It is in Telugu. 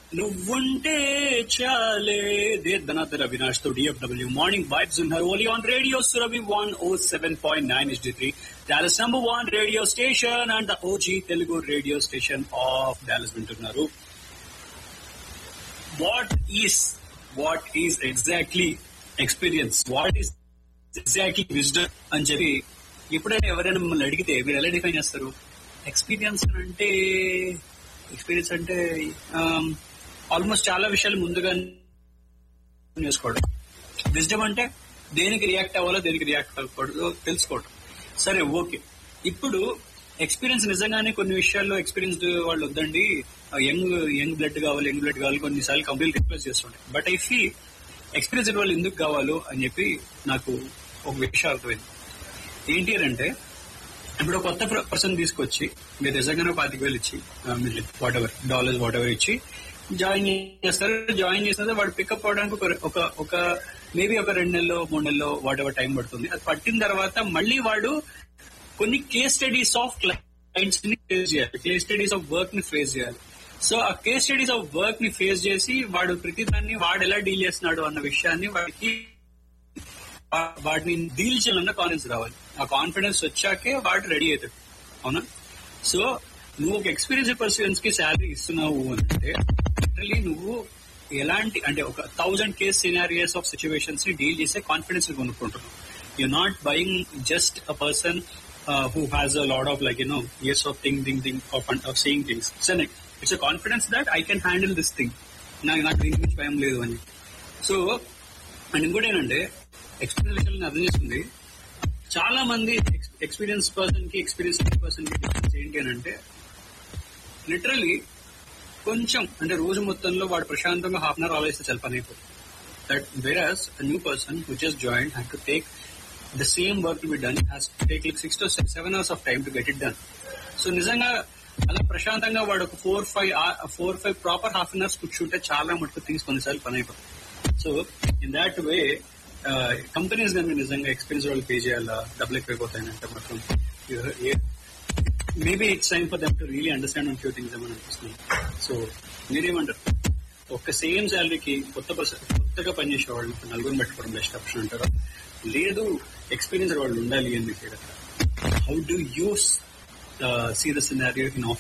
నువ్వుంటే చాలే ధనాథర్ అవినాష్ తో డిఎఫ్డబ్ల్యూ మార్నింగ్ వైబ్స్ ఉన్నారు only on radio Surabhi one o seven point nine S three Dallas number one radio station and OG Telugu radio station of Dallas వింటున్నారు what is what is exactly experience what is exactly wisdom అని చెప్పి ఎప్పుడైనా ఎవరైనా మిమ్మల్ని అడిగితే మీరు ఎలా డిఫైన్ చేస్తారు ఎక్స్పీరియన్స్ అంటే ఎక్స్పీరియన్స్ అంటే ఆల్మోస్ట్ చాలా విషయాలు ముందుగా నేర్చుకోవడం విజ్డమ్ అంటే దేనికి రియాక్ట్ అవ్వాలో దేనికి రియాక్ట్ అవ్వకూడదో తెలుసుకోవడం సరే ఓకే ఇప్పుడు ఎక్స్పీరియన్స్ నిజంగానే కొన్ని విషయాల్లో ఎక్స్పీరియన్స్ వాళ్ళు వద్దండి యంగ్ యంగ్ బ్లడ్ కావాలి యంగ్ బ్లడ్ కావాలి కొన్నిసార్లు కంప్లీట్ రిక్వెస్ట్ చేస్తుండే బట్ ఐ ఫీల్ ఎక్స్పీరియన్స్ వాళ్ళు ఎందుకు కావాలో అని చెప్పి నాకు ఒక విషయం అర్థమైంది ఏంటి అని అంటే ఇప్పుడు కొత్త పర్సన్ తీసుకొచ్చి మీరు నిజంగానే పాతిక వేలు ఇచ్చి మీరు whatever dollars whatever ఇచ్చి జాయిన్ చేస్తారు జాయిన్ చేసిన వాడు పికప్ అవడానికి ఒక ఒక ఒక మేబీ ఒక రెండు నెలలో మూడు నెలలో వాట్ ఎవర్ టైం పడుతుంది అది పట్టిన తర్వాత మళ్ళీ వాడు కొన్ని కేస్ స్టడీస్ ఆఫ్ క్లయింట్స్ ని ఫేస్ చేయాలి కేస్ స్టడీస్ ఆఫ్ వర్క్ ని ఫేస్ చేయాలి సో ఆ కేస్ స్టడీస్ ఆఫ్ వర్క్ ని ఫేస్ చేసి వాడు ప్రతిదాన్ని వాడు ఎలా డీల్ చేస్తున్నాడు అన్న విషయాన్ని వాడికి వాటిని డీల్ చేయాలన్న కాన్ఫిడెన్స్ రావాలి ఆ కాన్ఫిడెన్స్ వచ్చాకే వాడు రెడీ అవుతాడు అవునా సో నువ్వు ఒక ఎక్స్పీరియన్స్ పర్సన్స్ కి శాలరీ ఇస్తున్నావు అంటే లిటరలీ నువ్వు ఎలాంటి అంటే ఒక thousand case scenarios of situations ని డీల్ చేసే కాన్ఫిడెన్స్ కొనుక్కుంటున్నావు you not buying just a person who has a lot of like you know years of thing thing thing of seeing things సరే it's a confidence that I can handle this thing నాకు నాకు దీని గురించి భయం లేదు అని సో అండ్ ఇంకోటి ఏంటంటే ఎక్స్పీరియన్స్ విషయాలను అర్థం చేసుకుంది చాలా మంది ఎక్స్పీరియన్స్ పర్సన్ కి ఎక్స్పీరియన్స్ పర్సన్ కి డిఫరెన్స్ ఏంటి అని అంటే లిటరలీ కొంచెం అంటే రోజు మొత్తంలో వాడు ప్రశాంతంగా హాఫ్ అన్ అవర్ ఆలోచిస్తే చాలా పని అయిపోతుంది that whereas new person who just join had to take the same work to be done has to take like six to seven hours of time to get it done so నిజంగా అలా ప్రశాంతంగా వాడు ఒక four five four five proper half an hours కూర్చుంటే చాలా మటుకు థింగ్స్ కొన్నిసార్లు పని అయిపోతుంది so in that way companies కానీ నిజంగా ఎక్స్పీరియన్స్ వాళ్ళు పే చేయాలా డబ్బులు ఎక్కువైపోతాయని మాత్రం maybe it's time for them to really understand on few things ఏమని అనిపిస్తుంది సో మీరేమంటారు ఒక సేమ్ శాలరీకి కొత్త పర్సన్ కొత్తగా పనిచేసే వాళ్ళు నలుగురు పెట్టుకోవడం బెస్ట్ ఆప్షన్ అంటారా లేదు ఎక్స్పీరియన్స్ వాళ్ళు ఉండాలి అని how do you see the scenario in